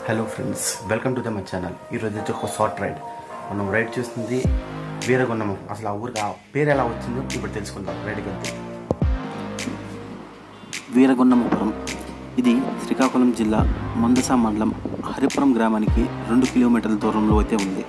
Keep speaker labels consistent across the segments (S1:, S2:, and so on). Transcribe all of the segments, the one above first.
S1: hello friends welcome to the my channel ఈరోజు వచ్చి ఒక షార్ట్ రైడ్ మనం రైడ్ చేస్తుంది వీరగొండము అసలు ఆ ఊరికి ఆ పేరు ఎలా వచ్చిందో ఇప్పుడు తెలుసుకుందాం రైడ్కి వెళ్తే వీరగొండమపురం ఇది శ్రీకాకుళం జిల్లా మందస మండలం హరిపురం గ్రామానికి రెండు కిలోమీటర్ల దూరంలో అయితే ఉంది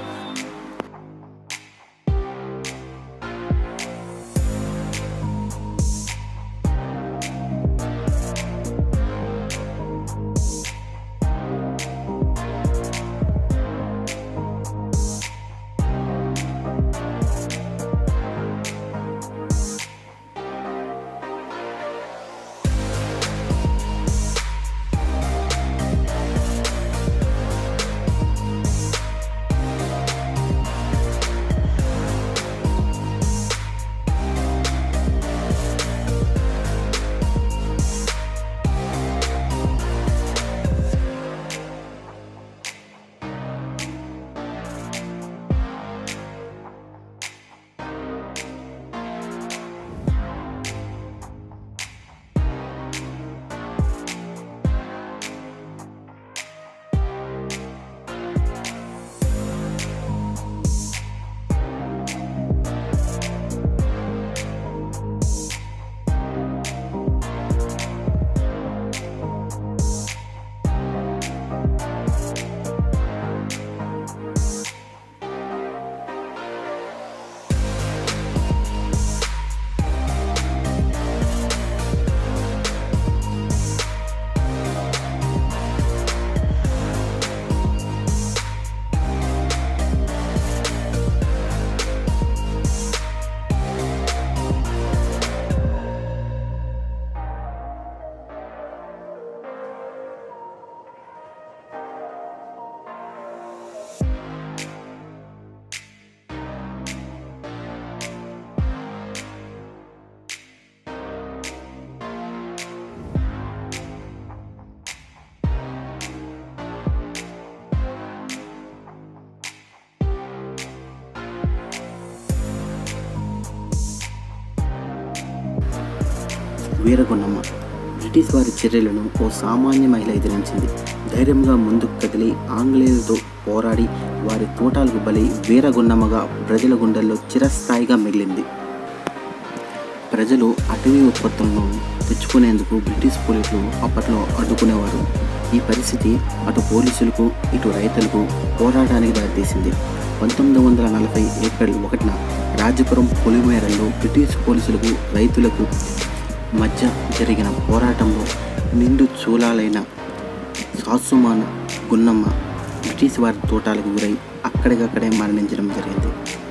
S1: వీరగొండమ్మ బ్రిటిష్ వారి చర్యలను ఓ సామాన్య మహిళ ఎదిరించింది ధైర్యంగా ముందుకు కదిలి ఆంగ్లేయులతో పోరాడి వారి తోటాలకు బలి వీరగొండమ్మగా ప్రజల గుండెల్లో చిరస్థాయిగా మిగిలింది ప్రజలు అటవీ ఉత్పత్తులను తెచ్చుకునేందుకు బ్రిటిష్ పోలీసులు అప్పట్లో అడ్డుకునేవారు ఈ పరిస్థితి అటు పోలీసులకు ఇటు రైతులకు పోరాటానికి దారితీసింది పంతొమ్మిది వందల నలభై ఏప్రిల్ ఒకటిన రాజపురం పొలిమేరల్లో బ్రిటిష్ పోలీసులకు రైతులకు మధ్య జరిగిన పోరాటంలో నిండు చూలాలైన సాసుమాన గున్నమ్మ బ్రిటిష్ వారి తోటాలకు గురై అక్కడికక్కడే మరణించడం జరిగింది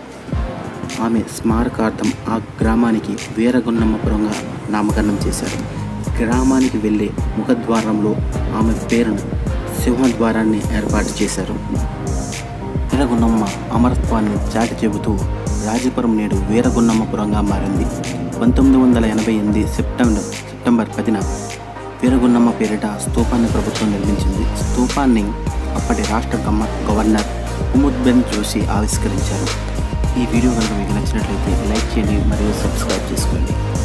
S1: ఆమె స్మారకార్థం ఆ గ్రామానికి వీరగున్నమ్మపురంగా నామకరణం చేశారు గ్రామానికి వెళ్ళే ముఖద్వారంలో ఆమె పేరును సింహద్వారాన్ని ఏర్పాటు చేశారు వీరగున్నమ్మ అమరత్వాన్ని చాటి చెబుతూ రాజపురం నేడు వీరగున్నమ్మపురంగా మారింది పంతొమ్మిది వందల ఎనభై ఎనిమిది సెప్టెంబర్ సెప్టెంబర్ పదిన వీరగున్నమ్మ పేరిట స్తూపాన్ని ప్రభుత్వం నిర్మించింది స్తూపాన్ని అప్పటి రాష్ట్ర గమ గవర్నర్ కుముద్బెన్ జోషి ఆవిష్కరించారు ఈ వీడియో కనుక మీకు నచ్చినట్లయితే లైక్ చేయండి మరియు సబ్స్క్రైబ్ చేసుకోండి